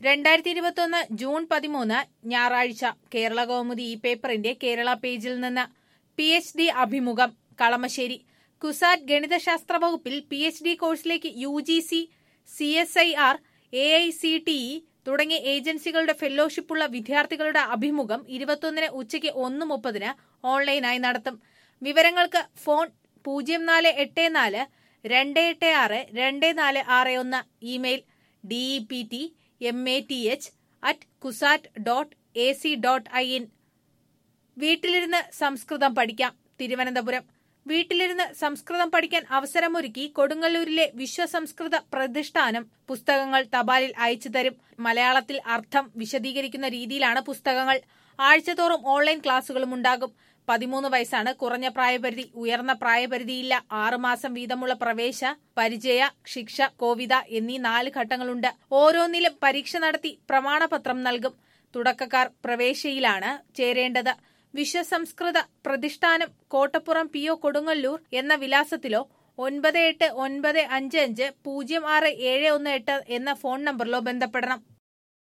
രണ്ടായിരത്തി ഇരുപത്തൊന്ന് ജൂൺ പതിമൂന്ന് ഞായറാഴ്ച കേരള കൗമുദി ഈ പേപ്പറിന്റെ കേരള പേജിൽ നിന്ന് പി എച്ച് ഡി അഭിമുഖം കളമശ്ശേരി കുസാറ്റ് ഗണിതശാസ്ത്ര വകുപ്പിൽ പി എച്ച് ഡി കോഴ്സിലേക്ക് U G C C S I R A I C T E തുടങ്ങിയ ഏജൻസികളുടെ ഫെലോഷിപ്പുള്ള വിദ്യാർത്ഥികളുടെ അഭിമുഖം ഇരുപത്തൊന്നിന് ഉച്ചയ്ക്ക് ഒന്ന് മുപ്പതിന് ഓൺലൈനായി നടത്തും വിവരങ്ങൾക്ക് ഫോൺ പൂജ്യം നാല് എട്ട് നാല് രണ്ട് എട്ട് ആറ് രണ്ട് നാല് ആറ് ഒന്ന് email D E P T M A T H at Cusat dot A C dot I N വീട്ടിലിരുന്ന് സംസ്കൃതം പഠിക്കാം തിരുവനന്തപുരം വീട്ടിലിരുന്ന് സംസ്കൃതം പഠിക്കാൻ അവസരമൊരുക്കി കൊടുങ്ങല്ലൂരിലെ വിശ്വസംസ്കൃത പ്രതിഷ്ഠാനം പുസ്തകങ്ങൾ തപാലിൽ അയച്ചു തരും മലയാളത്തിൽ അർത്ഥം വിശദീകരിക്കുന്ന രീതിയിലാണ് പുസ്തകങ്ങൾ ആഴ്ചതോറും ഓൺലൈൻ ക്ലാസുകളും ഉണ്ടാകും പതിമൂന്ന് വയസ്സാണ് കുറഞ്ഞ പ്രായപരിധി ഉയർന്ന പ്രായപരിധിയില്ല ആറുമാസം വീതമുള്ള പ്രവേശ പരിചയ ശിക്ഷ കോവിത എന്നീ നാല് ഘട്ടങ്ങളുണ്ട് ഓരോന്നിലും പരീക്ഷ നടത്തി പ്രമാണപത്രം നൽകും തുടക്കക്കാർ പ്രവേശയിലാണ് ചേരേണ്ടത് വിശ്വസംസ്കൃത പ്രതിഷ്ഠാനം കോട്ടപ്പുറം പി ഒ കൊടുങ്ങല്ലൂർ എന്ന വിലാസത്തിലോ ഒൻപത് എട്ട് ഒൻപത് അഞ്ച് അഞ്ച് പൂജ്യം ആറ് ഏഴ് ഒന്ന് എട്ട് എന്ന ഫോൺ നമ്പറിലോ ബന്ധപ്പെടണം